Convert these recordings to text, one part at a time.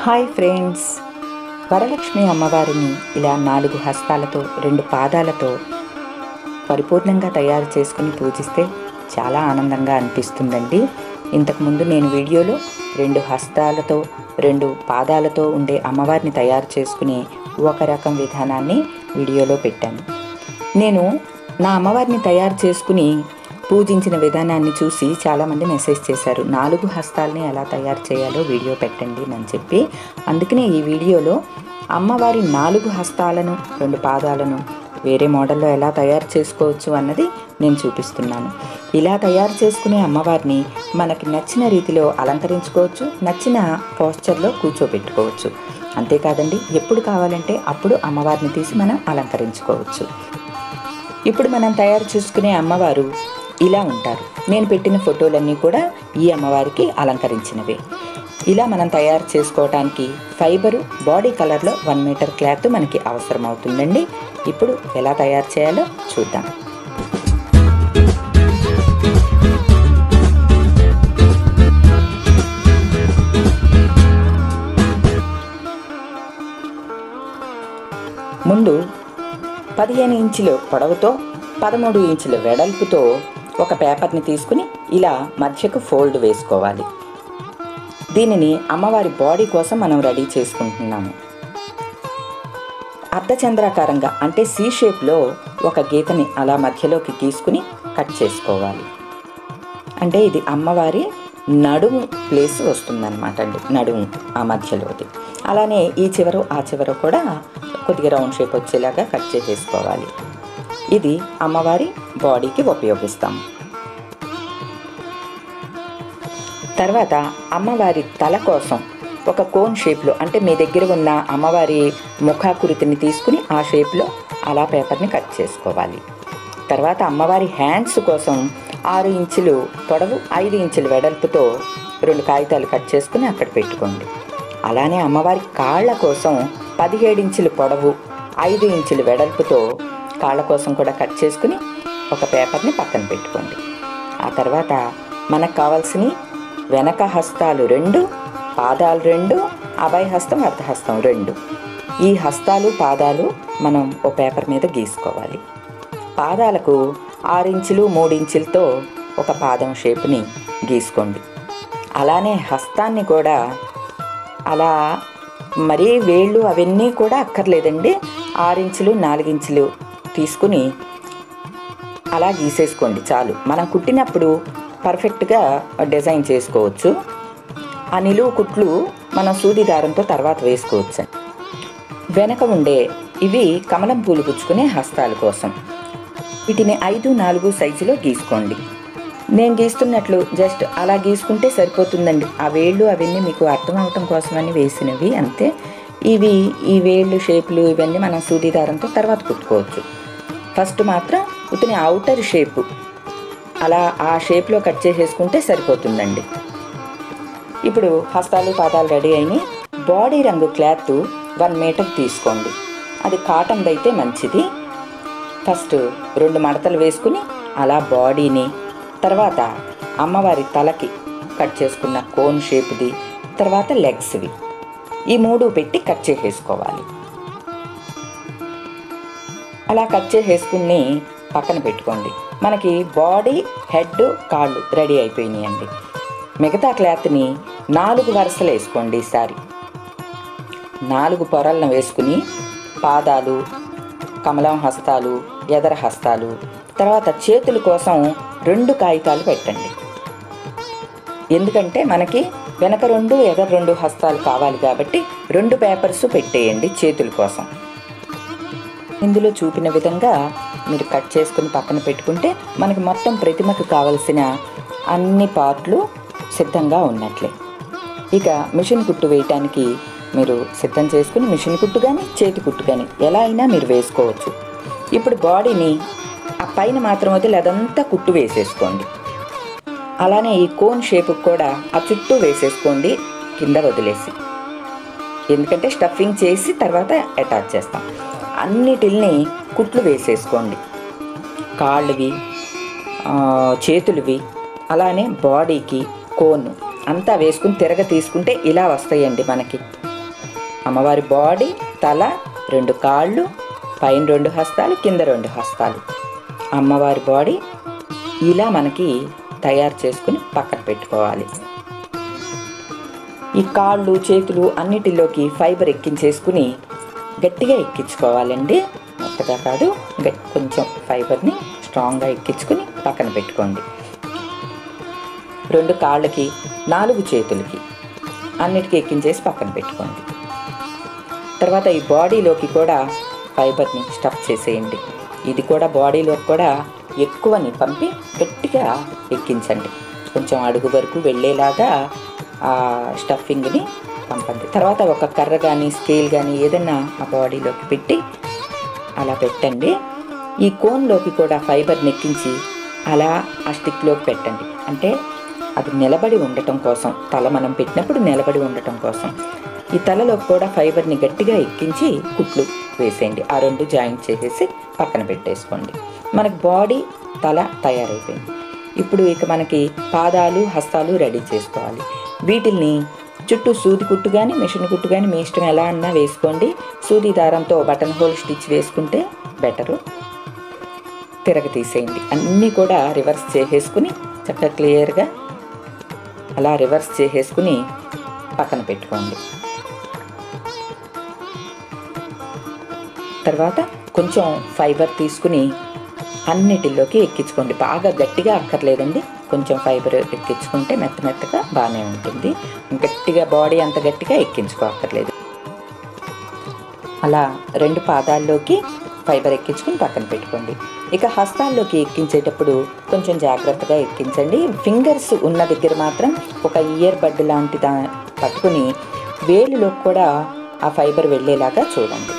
hi friends Varalakshmi అమ్మవారిని ఇలా నాలుగు హస్తాలతో రెండు పాదాలతో పరిపూర్ణంగా తయారు చేసుకుని పూజిస్తే చాలా ఆనందంగా అనిపిస్తుందండి ఇంతకుముందు నేను వీడియోలో రెండు హస్తాలతో రెండు పాదాలతో ఉండే అమ్మవారిని తయారు చేసుకునే ఒక రకం విధానాన్ని వీడియోలో పెట్టాను నేను నా అమ్మవారిని తయారు చేసుకుని పూజించిన విధానాన్ని చూసి చాలామంది మెసేజ్ చేశారు నాలుగు హస్తాలని ఎలా తయారు చేయాలో వీడియో పెట్టండి అని చెప్పి అందుకనే ఈ వీడియోలో అమ్మవారి నాలుగు హస్తాలను రెండు పాదాలను వేరే మోడల్లో ఎలా తయారు చేసుకోవచ్చు అన్నది నేను చూపిస్తున్నాను ఇలా తయారు చేసుకునే అమ్మవారిని మనకి నచ్చిన రీతిలో అలంకరించుకోవచ్చు నచ్చిన పోస్చర్లో కూర్చోబెట్టుకోవచ్చు అంతేకాదండి ఎప్పుడు కావాలంటే అప్పుడు అమ్మవారిని తీసి మనం అలంకరించుకోవచ్చు ఇప్పుడు మనం తయారు చేసుకునే అమ్మవారు ఇలా ఉంటారు నేను పెట్టిన ఫోటోలన్నీ కూడా ఈ అమ్మవారికి అలంకరించినవే ఇలా మనం తయారు చేసుకోవడానికి ఫైబరు బాడీ కలర్లో వన్ మీటర్ క్లాత్ మనకి అవసరం అవుతుందండి ఇప్పుడు ఎలా తయారు చేయాలో చూద్దాం ముందు పదిహేను ఇంచుల పొడవుతో పదమూడు ఇంచుల వెడల్పుతో ఒక పేపర్ని తీసుకుని ఇలా మధ్యకు ఫోల్డ్ వేసుకోవాలి దీనిని అమ్మవారి బాడీ కోసం మనం రెడీ చేసుకుంటున్నాము అర్ధచంద్రాకారంగా అంటే సి షేప్లో ఒక గీతని అలా మధ్యలోకి తీసుకుని కట్ చేసుకోవాలి అంటే ఇది అమ్మవారి నడుము ప్లేస్ వస్తుందన్నమాట అండి నడుము ఆ మధ్యలోది అలానే ఈ చివరు ఆ చివర కూడా కొద్దిగా రౌండ్ షేప్ వచ్చేలాగా కట్ చేసేసుకోవాలి ఇది అమ్మవారి బాడీకి ఉపయోగిస్తాం తర్వాత అమ్మవారి తల కోసం ఒక కోన్ షేప్లో అంటే మీ దగ్గర ఉన్న అమ్మవారి ముఖాకృతిని తీసుకుని ఆ షేప్లో అలా పేపర్ని కట్ చేసుకోవాలి తర్వాత అమ్మవారి హ్యాండ్స్ కోసం ఆరు ఇంచులు పొడవు ఐదు ఇంచుల వెడల్పుతో రెండు కాగితాలు కట్ చేసుకుని అక్కడ పెట్టుకోండి అలానే అమ్మవారి కాళ్ళ కోసం పదిహేడు ఇంచుల పొడవు ఐదు ఇంచుల వెడల్పుతో కాళ్ళ కోసం కూడా కట్ చేసుకుని ఒక పేపర్ని పక్కన పెట్టుకోండి ఆ తర్వాత మనకు కావాల్సినవి వెనక హస్తాలు రెండు పాదాలు రెండు అభయ హస్తం అర్ధహస్తం రెండు ఈ హస్తాలు పాదాలు మనం ఓ పేపర్ మీద గీసుకోవాలి పాదాలకు ఆరించులు మూడించులతో ఒక పాదం షేప్ని గీసుకోండి అలానే హస్తాన్ని కూడా అలా మరీ వేళ్ళు అవన్నీ కూడా అక్కర్లేదండి ఆరించులు నాలుగించులు తీసుకుని అలా గీసేసుకోండి చాలు మనం కుట్టినప్పుడు పర్ఫెక్ట్గా డిజైన్ చేసుకోవచ్చు ఆ నిలువు కుట్లు మనం సూది దారంతో తర్వాత వేసుకోవచ్చు వెనక ఉండే ఇవి కమలం పూలు పుచ్చుకునే హస్తాల కోసం వీటిని ఐదు నాలుగు సైజులో గీసుకోండి నేను గీస్తున్నట్లు జస్ట్ అలా గీసుకుంటే సరిపోతుందండి ఆ వేళ్ళు అవన్నీ మీకు అర్థం అవటం కోసమని వేసినవి అంతే ఇవి ఈ వేళ్ళు షేపులు ఇవన్నీ మనం సూది దారంతో తర్వాత కుట్టుకోవచ్చు ఫస్ట్ మాత్రం ఇతని అవుటర్ షేపు అలా ఆ షేప్లో కట్ చేసేసుకుంటే సరిపోతుందండి ఇప్పుడు హస్తాలు పాదాలు రెడీ అయినాయి బాడీ రంగు క్లాత్ వన్ మీటర్ తీసుకోండి అది కాటన్ అయితే మంచిది ఫస్ట్ రెండు మడతలు వేసుకుని అలా బాడీని తర్వాత అమ్మవారి తలకి కట్ చేసుకున్న కోన్ షేప్ది తర్వాత లెగ్స్వి ఈ మూడు పెట్టి కట్ చేసేసుకోవాలి అలా కట్ చేసేసుకుని పక్కన పెట్టుకోండి మనకి బాడీ హెడ్ కాళ్ళు రెడీ అయిపోయినాయండి మిగతా క్లాత్ని నాలుగు వరుసలు వేసుకోండి ఈసారి నాలుగు పొరలను వేసుకుని పాదాలు కమలం హస్తాలు ఎదర హస్తాలు తర్వాత చేతుల కోసం రెండు కాగితాలు పెట్టండి ఎందుకంటే మనకి వెనక రెండు ఎదర రెండు హస్తాలు కావాలి కాబట్టి రెండు పేపర్స్ పెట్టేయండి చేతుల కోసం ఇందులో చూపిన విధంగా మీరు కట్ చేసుకుని పక్కన పెట్టుకుంటే మనకి మొత్తం ప్రతిమకు కావలసిన అన్ని పార్ట్లు సిద్ధంగా ఉన్నట్లే ఇక మిషన్ కుట్టు వేయటానికి మీరు సిద్ధం చేసుకుని మిషన్ కుట్టు కానీ చేతి కుట్టు కానీ ఎలా అయినా మీరు వేసుకోవచ్చు ఇప్పుడు బాడీని ఆ పైన మాత్రం వదిలి అదంతా కుట్టు వేసేసుకోండి అలానే ఈ కోన్ షేపుకి కూడా ఆ చుట్టూ వేసేసుకోండి కింద వదిలేసి ఎందుకంటే స్టఫింగ్ చేసి తర్వాత అటాచ్ చేస్తాం అన్నిటిల్ని కుట్లు వేసేసుకోండి కాళ్ళవి ఆ, చేతులవి అలానే బాడీకి కోన్ అంతా వేసుకుని తిరగ తీసుకుంటే ఇలా వస్తాయండి మనకి అమ్మవారి బాడీ తల రెండు కాళ్ళు పైన రెండు హస్తాలు కింద రెండు హస్తాలు అమ్మవారి బాడీ ఇలా మనకి తయారు చేసుకుని పక్కన పెట్టుకోవాలి ఈ కాళ్ళు చేతులు అన్నిటిలోకి ఫైబర్ ఎక్కించేసుకుని గట్టిగా ఎక్కించుకోవాలండి మెత్తగా కాదు గట్- కొంచెం ఫైబర్ని స్ట్రాంగ్గా ఎక్కించుకుని పక్కన పెట్టుకోండి రెండు కాళ్ళకి నాలుగు చేతులకి అన్నిటికీ ఎక్కించేసి పక్కన పెట్టుకోండి తర్వాత ఈ బాడీలోకి కూడా ఫైబర్ని స్టఫ్ చేసేయండి ఇది కూడా బాడీలోకి కూడా ఎక్కువని పంపి గట్టిగా ఎక్కించండి కొంచెం అడుగు వరకు వెళ్ళేలాగా ఆ స్టఫింగ్ని పంపండి తర్వాత ఒక కర్ర కానీ స్కేల్ కానీ ఏదైనా ఆ బాడీలోకి పెట్టి అలా పెట్టండి ఈ కోన్లోకి కూడా ఫైబర్ని ఎక్కించి అలా ఆ స్టిక్లోకి పెట్టండి అంటే అది నిలబడి ఉండటం కోసం తల మనం పెట్టినప్పుడు నిలబడి ఉండటం కోసం ఈ తలలోకి కూడా ఫైబర్ని గట్టిగా ఎక్కించి కుట్లు వేసేయండి ఆ రెండు జాయింట్ చేసేసి పక్కన పెట్టేసుకోండి మనకు బాడీ తల తయారైపోయింది ఇప్పుడు ఇక మనకి పాదాలు హస్తాలు రెడీ చేసుకోవాలి వీటిల్ని చుట్టూ సూది కుట్టు కానీ మిషన్ కుట్టు కానీ మీ ఇష్టం ఎలా అన్నా వేసుకోండి సూది దారంతో బటన్ హోల్ స్టిచ్ వేసుకుంటే బెటరు తిరగ తీసేయండి అన్నీ కూడా రివర్స్ చేసేసుకుని చక్కగా క్లియర్గా అలా రివర్స్ చేసేసుకుని పక్కన పెట్టుకోండి తర్వాత కొంచెం ఫైబర్ తీసుకుని అన్నిటిలోకి ఎక్కించుకోండి బాగా గట్టిగా అక్కర్లేదండి కొంచెం ఫైబర్ ఎక్కించుకుంటే మెత్త మెత్తగా బాగానే ఉంటుంది గట్టిగా బాడీ అంత గట్టిగా ఎక్కించుకో అక్కర్లేదు అలా రెండు పాదాల్లోకి ఫైబర్ ఎక్కించుకుని పక్కన పెట్టుకోండి ఇక హస్తాల్లోకి ఎక్కించేటప్పుడు కొంచెం జాగ్రత్తగా ఎక్కించండి ఫింగర్స్ ఉన్న దగ్గర మాత్రం ఒక ఇయర్ బడ్ లాంటి దా పట్టుకుని వేలులోకి కూడా ఆ ఫైబర్ వెళ్ళేలాగా చూడండి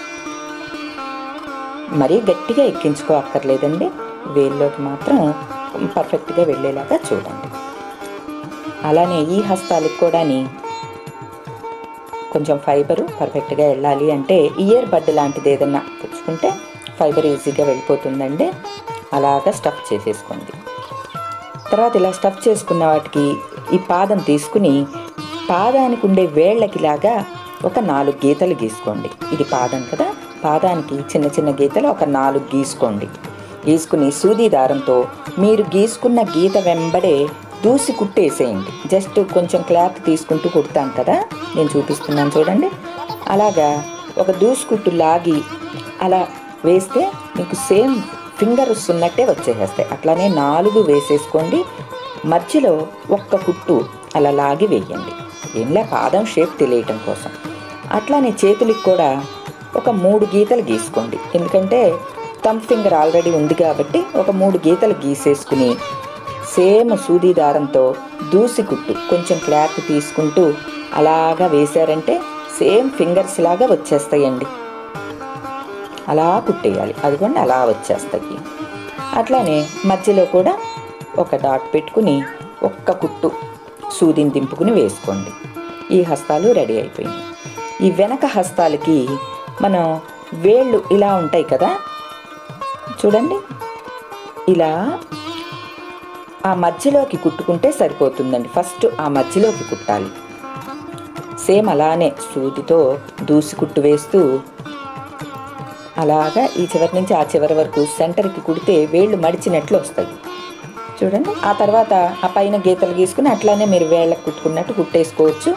మరీ గట్టిగా ఎక్కించుకో అక్కర్లేదండి వేల్లోకి మాత్రం పర్ఫెక్ట్గా వెళ్ళేలాగా చూడండి అలానే ఈ హస్తాలకు కూడాని కొంచెం ఫైబరు పర్ఫెక్ట్గా వెళ్ళాలి అంటే ఇయర్ బడ్ లాంటిది ఏదన్నా పుచ్చుకుంటే ఫైబర్ ఈజీగా వెళ్ళిపోతుందండి అలాగా స్టఫ్ చేసేసుకోండి తర్వాత ఇలా స్టఫ్ చేసుకున్న వాటికి ఈ పాదం తీసుకుని పాదానికి ఉండే వేళ్ళకి లాగా ఒక నాలుగు గీతలు గీసుకోండి ఇది పాదం కదా పాదానికి చిన్న చిన్న గీతలు ఒక నాలుగు గీసుకోండి గీసుకుని సూది దారంతో మీరు గీసుకున్న గీత వెంబడే దూసి కుట్టేసేయండి జస్ట్ కొంచెం క్లాత్ తీసుకుంటూ కుడతాను కదా నేను చూపిస్తున్నాను చూడండి అలాగా ఒక దూసి కుట్టు లాగి అలా వేస్తే మీకు సేమ్ ఫింగర్స్ ఉన్నట్టే వచ్చేసేస్తాయి అట్లానే నాలుగు వేసేసుకోండి మధ్యలో ఒక్క కుట్టు అలా లాగి వేయండి ఏంలా పాదం షేప్ తెలియటం కోసం అట్లానే చేతులకి కూడా ఒక మూడు గీతలు గీసుకోండి ఎందుకంటే థమ్ ఫింగర్ ఆల్రెడీ ఉంది కాబట్టి ఒక మూడు గీతలు గీసేసుకుని సేమ్ సూది దారంతో దూసి కుట్టు కొంచెం క్లాత్ తీసుకుంటూ అలాగా వేశారంటే సేమ్ ఫింగర్స్ లాగా వచ్చేస్తాయండి అలా కుట్టేయాలి అదిగోండి అలా వచ్చేస్తాయి అట్లానే మధ్యలో కూడా ఒక డాట్ పెట్టుకుని ఒక్క కుట్టు సూదిని దింపుకుని వేసుకోండి ఈ హస్తాలు రెడీ అయిపోయింది ఈ వెనక హస్తాలకి మనం వేళ్ళు ఇలా ఉంటాయి కదా చూడండి ఇలా ఆ మధ్యలోకి కుట్టుకుంటే సరిపోతుందండి ఫస్ట్ ఆ మధ్యలోకి కుట్టాలి సేమ్ అలానే సూదితో దూసి కుట్టు వేస్తూ అలాగా ఈ చివరి నుంచి ఆ చివరి వరకు సెంటర్కి కుడితే వేళ్ళు మడిచినట్లు వస్తాయి చూడండి ఆ తర్వాత ఆ పైన గీతలు గీసుకుని అట్లానే మీరు వేళ్ళకు కుట్టుకున్నట్టు కుట్టేసుకోవచ్చు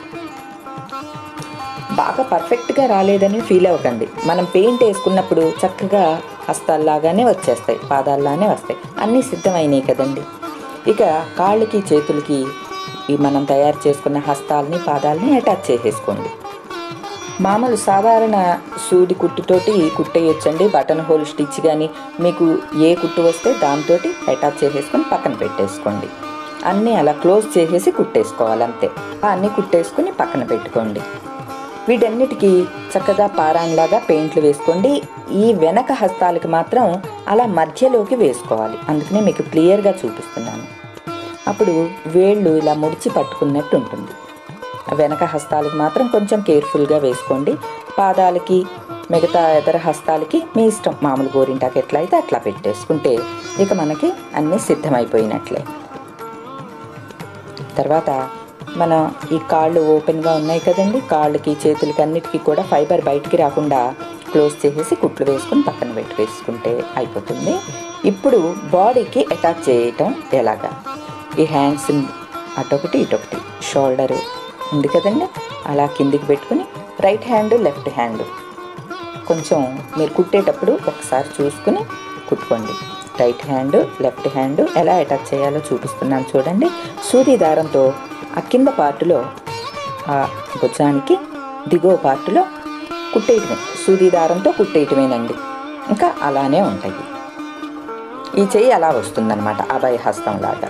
బాగా పర్ఫెక్ట్గా రాలేదని ఫీల్ అవ్వకండి మనం పెయింట్ వేసుకున్నప్పుడు చక్కగా హస్తాల్లాగానే వచ్చేస్తాయి పాదాల్లానే వస్తాయి అన్నీ సిద్ధమైనవి కదండి ఇక కాళ్ళకి చేతులకి ఈ మనం తయారు చేసుకున్న హస్తాలని పాదాలని అటాచ్ చేసేసుకోండి మామూలు సాధారణ సూది కుట్టుతోటి కుట్టేయొచ్చండి బటన్ హోల్ స్టిచ్ కానీ మీకు ఏ కుట్టు వస్తే దాంతో అటాచ్ చేసేసుకొని పక్కన పెట్టేసుకోండి అన్నీ అలా క్లోజ్ చేసేసి కుట్టేసుకోవాలి అంతే అన్నీ కుట్టేసుకుని పక్కన పెట్టుకోండి వీటన్నిటికీ చక్కగా పారాన్లాగా పెయింట్లు వేసుకోండి ఈ వెనక హస్తాలకి మాత్రం అలా మధ్యలోకి వేసుకోవాలి అందుకనే మీకు క్లియర్గా చూపిస్తున్నాను అప్పుడు వేళ్ళు ఇలా ముడిచి పట్టుకున్నట్టు ఉంటుంది ఆ వెనక హస్తాలకి మాత్రం కొంచెం కేర్ఫుల్గా వేసుకోండి పాదాలకి మిగతా ఇతర హస్తాలకి మీ ఇష్టం మామూలు గోరింటాకు ఎట్లా అయితే అట్లా పెట్టేసుకుంటే ఇక మనకి అన్నీ సిద్ధమైపోయినట్లే తర్వాత మన ఈ కాళ్ళు ఓపెన్గా ఉన్నాయి కదండి కాళ్ళకి చేతులకి అన్నిటికీ కూడా ఫైబర్ బయటికి రాకుండా క్లోజ్ చేసేసి కుట్లు వేసుకొని పక్కన పెట్టి వేసుకుంటే అయిపోతుంది ఇప్పుడు బాడీకి అటాచ్ చేయటం ఎలాగా ఈ హ్యాండ్స్ అటొకటి ఇటొకటి షోల్డర్ ఉంది కదండి అలా కిందికి పెట్టుకుని రైట్ హ్యాండ్ లెఫ్ట్ హ్యాండ్ కొంచెం మీరు కుట్టేటప్పుడు ఒకసారి చూసుకుని కుట్టుకోండి రైట్ హ్యాండ్ లెఫ్ట్ హ్యాండ్ ఎలా అటాచ్ చేయాలో చూపిస్తున్నాను చూడండి సూది దారంతో ఆ కింద పార్టులో ఆ భుజానికి దిగువ పార్టులో కుట్టేయటమే సూది దారంతో కుట్టేయటమేనండి ఇంకా అలానే ఉంటాయి ఈ చెయ్యి అలా వస్తుందన్నమాట అభయ హస్తం లాగా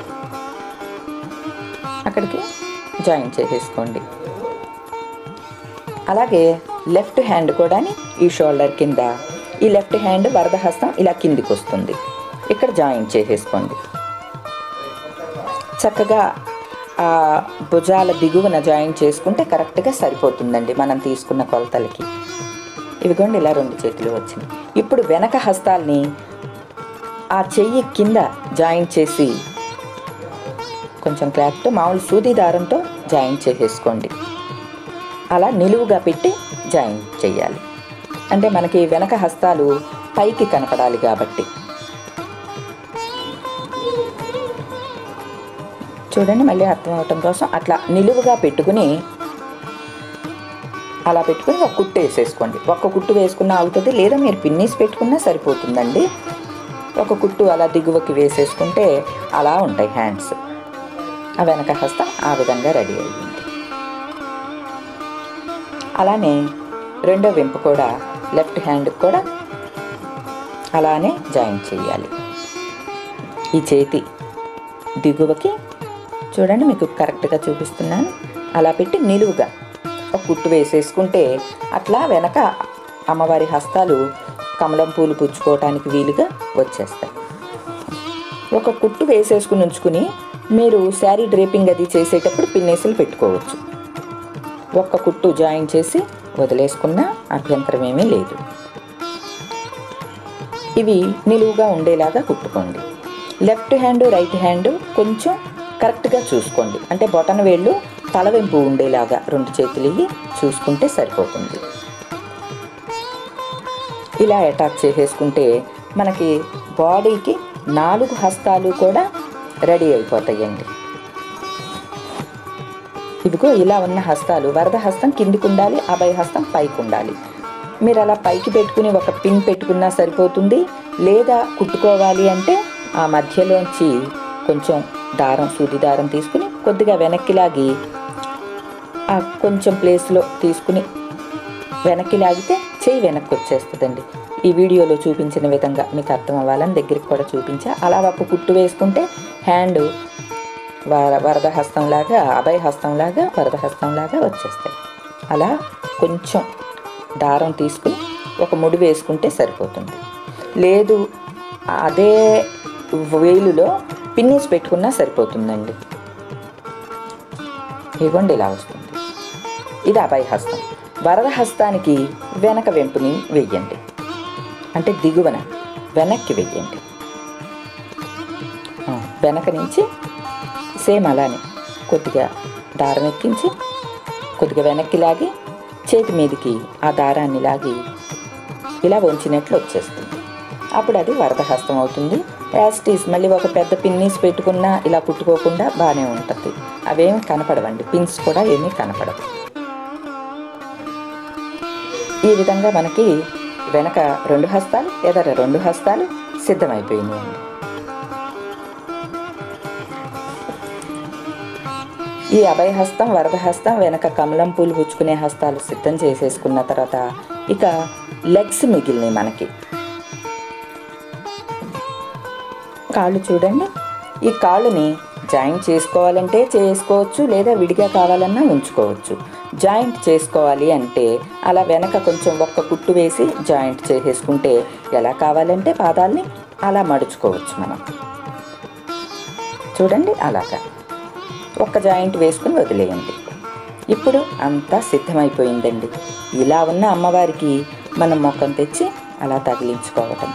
అక్కడికి జాయిన్ చేసేసుకోండి అలాగే లెఫ్ట్ హ్యాండ్ కూడా ఈ షోల్డర్ కింద ఈ లెఫ్ట్ హ్యాండ్ వరద హస్తం ఇలా కిందికి వస్తుంది ఇక్కడ జాయిన్ చేసేసుకోండి చక్కగా ఆ భుజాల దిగువన జాయిన్ చేసుకుంటే కరెక్ట్గా సరిపోతుందండి మనం తీసుకున్న కొలతలకి ఇవిగోండి ఇలా రెండు చేతులు వచ్చినాయి ఇప్పుడు వెనక హస్తాల్ని ఆ చెయ్యి కింద జాయిన్ చేసి కొంచెం క్లాత్తో మామూలు సూది దారంతో జాయిన్ చేసేసుకోండి అలా నిలువుగా పెట్టి జాయిన్ చేయాలి అంటే మనకి వెనక హస్తాలు పైకి కనపడాలి కాబట్టి చూడండి మళ్ళీ అర్థం అవటం కోసం అట్లా నిలువుగా పెట్టుకుని అలా పెట్టుకుని ఒక కుట్టు వేసేసుకోండి ఒక్క కుట్టు వేసుకున్నా అవుతుంది లేదా మీరు పిన్నీస్ పెట్టుకున్నా సరిపోతుందండి ఒక కుట్టు అలా దిగువకి వేసేసుకుంటే అలా ఉంటాయి హ్యాండ్స్ ఆ వెనక హస్తం ఆ విధంగా రెడీ అయ్యింది అలానే రెండో వెంపు కూడా లెఫ్ట్ హ్యాండ్ కూడా అలానే జాయిన్ చేయాలి ఈ చేతి దిగువకి చూడండి మీకు కరెక్ట్గా చూపిస్తున్నాను అలా పెట్టి నిలువుగా ఒక కుట్టు వేసేసుకుంటే అట్లా వెనక అమ్మవారి హస్తాలు కమలం పూలు పుచ్చుకోవటానికి వీలుగా వచ్చేస్తాయి ఒక కుట్టు వేసేసుకుని ఉంచుకుని మీరు శారీ డ్రేపింగ్ అది చేసేటప్పుడు పిన్నేసులు పెట్టుకోవచ్చు ఒక్క కుట్టు జాయిన్ చేసి వదిలేసుకున్న అభ్యంతరం ఏమీ లేదు ఇవి నిలువుగా ఉండేలాగా కుట్టుకోండి లెఫ్ట్ హ్యాండ్ రైట్ హ్యాండ్ కొంచెం కరెక్ట్గా చూసుకోండి అంటే బొటన వేళ్ళు తలవెంపు ఉండేలాగా రెండు చేతులు ఇవి చూసుకుంటే సరిపోతుంది ఇలా అటాచ్ చేసేసుకుంటే మనకి బాడీకి నాలుగు హస్తాలు కూడా రెడీ అయిపోతాయండి ఇదిగో ఇలా ఉన్న హస్తాలు వరద హస్తం కిందికి ఉండాలి అభయ హస్తం పైకి ఉండాలి మీరు అలా పైకి పెట్టుకుని ఒక పిన్ పెట్టుకున్నా సరిపోతుంది లేదా కుట్టుకోవాలి అంటే ఆ మధ్యలోంచి కొంచెం దారం సూది దారం తీసుకుని కొద్దిగా వెనక్కి లాగి ఆ కొంచెం ప్లేస్లో తీసుకుని వెనక్కి లాగితే చేయి వెనక్కి వచ్చేస్తుందండి ఈ వీడియోలో చూపించిన విధంగా మీకు అర్థం అవ్వాలని దగ్గరికి కూడా చూపించా అలా ఒక కుట్టు వేసుకుంటే హ్యాండ్ వర వరద హస్తంలాగా అభయ హస్తంలాగా వరద హస్తంలాగా వచ్చేస్తాయి అలా కొంచెం దారం తీసుకుని ఒక ముడి వేసుకుంటే సరిపోతుంది లేదు అదే వేలులో పిన్నీస్ పెట్టుకున్నా సరిపోతుందండి ఇవ్వండి ఇలా వస్తుంది ఇది అభయ హస్తం వరద హస్తానికి వెనక వెంపుని వెయ్యండి అంటే దిగువన వెనక్కి వెయ్యండి ఆ, వెనక నుంచి సేమ్ అలానే కొద్దిగా దారం ఎక్కించి కొద్దిగా వెనక్కి లాగి చేతి మీదకి ఆ దారాన్ని లాగి ఇలా వంచినట్లు వచ్చేస్తుంది అప్పుడు అది వరద హస్తం అవుతుంది యాస్టీస్ మళ్ళీ ఒక పెద్ద పిన్నీస్ పెట్టుకున్నా ఇలా కుట్టుకోకుండా బాగానే ఉంటుంది అవేమి కనపడవండి పిన్స్ కూడా ఏమీ కనపడవు ఈ విధంగా మనకి వెనక రెండు హస్తాలు ఎదర రెండు హస్తాలు సిద్ధమైపోయినాయండి ఈ అభయ హస్తం వరద హస్తం వెనక కమలం పూలు పుచ్చుకునే హస్తాలు సిద్ధం చేసేసుకున్న తర్వాత ఇక లెగ్స్ మిగిలినాయి మనకి కాళ్ళు చూడండి ఈ కాళ్ళుని జాయింట్ చేసుకోవాలంటే చేసుకోవచ్చు లేదా విడిగా కావాలన్నా ఉంచుకోవచ్చు జాయింట్ చేసుకోవాలి అంటే అలా వెనక కొంచెం ఒక్క కుట్టు వేసి జాయింట్ చేసేసుకుంటే ఎలా కావాలంటే పాదాలని అలా మడుచుకోవచ్చు మనం చూడండి అలాగా ఒక్క జాయింట్ వేసుకుని వదిలేయండి ఇప్పుడు అంతా సిద్ధమైపోయిందండి ఇలా ఉన్న అమ్మవారికి మనం మొక్కం తెచ్చి అలా తగిలించుకోవటం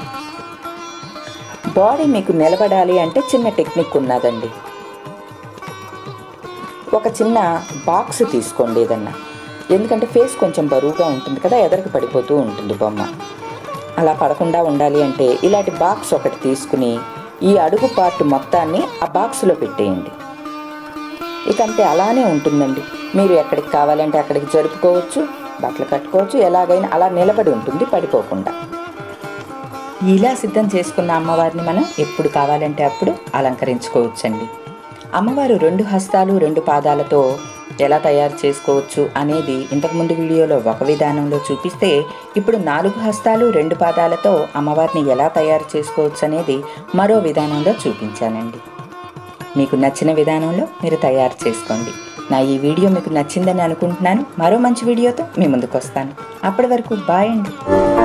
బాడీ మీకు నిలబడాలి అంటే చిన్న టెక్నిక్ ఉన్నదండి ఒక చిన్న బాక్స్ తీసుకోండి ఏదన్నా ఎందుకంటే ఫేస్ కొంచెం బరువుగా ఉంటుంది కదా ఎదరికి పడిపోతూ ఉంటుంది బొమ్మ అలా పడకుండా ఉండాలి అంటే ఇలాంటి బాక్స్ ఒకటి తీసుకుని ఈ అడుగు పార్ట్ మొత్తాన్ని ఆ బాక్స్లో పెట్టేయండి ఇక అంతే అలానే ఉంటుందండి మీరు ఎక్కడికి కావాలంటే అక్కడికి జరుపుకోవచ్చు బట్టలు కట్టుకోవచ్చు ఎలాగైనా అలా నిలబడి ఉంటుంది పడిపోకుండా ఇలా సిద్ధం చేసుకున్న అమ్మవారిని మనం ఎప్పుడు కావాలంటే అప్పుడు అలంకరించుకోవచ్చండి అమ్మవారు రెండు హస్తాలు రెండు పాదాలతో ఎలా తయారు చేసుకోవచ్చు అనేది ఇంతకుముందు వీడియోలో ఒక విధానంలో చూపిస్తే ఇప్పుడు నాలుగు హస్తాలు రెండు పాదాలతో అమ్మవారిని ఎలా తయారు చేసుకోవచ్చు అనేది మరో విధానంలో చూపించానండి మీకు నచ్చిన విధానంలో మీరు తయారు చేసుకోండి నా ఈ వీడియో మీకు నచ్చిందని అనుకుంటున్నాను మరో మంచి వీడియోతో మీ ముందుకు వస్తాను అప్పటి వరకు బాయ్ అండి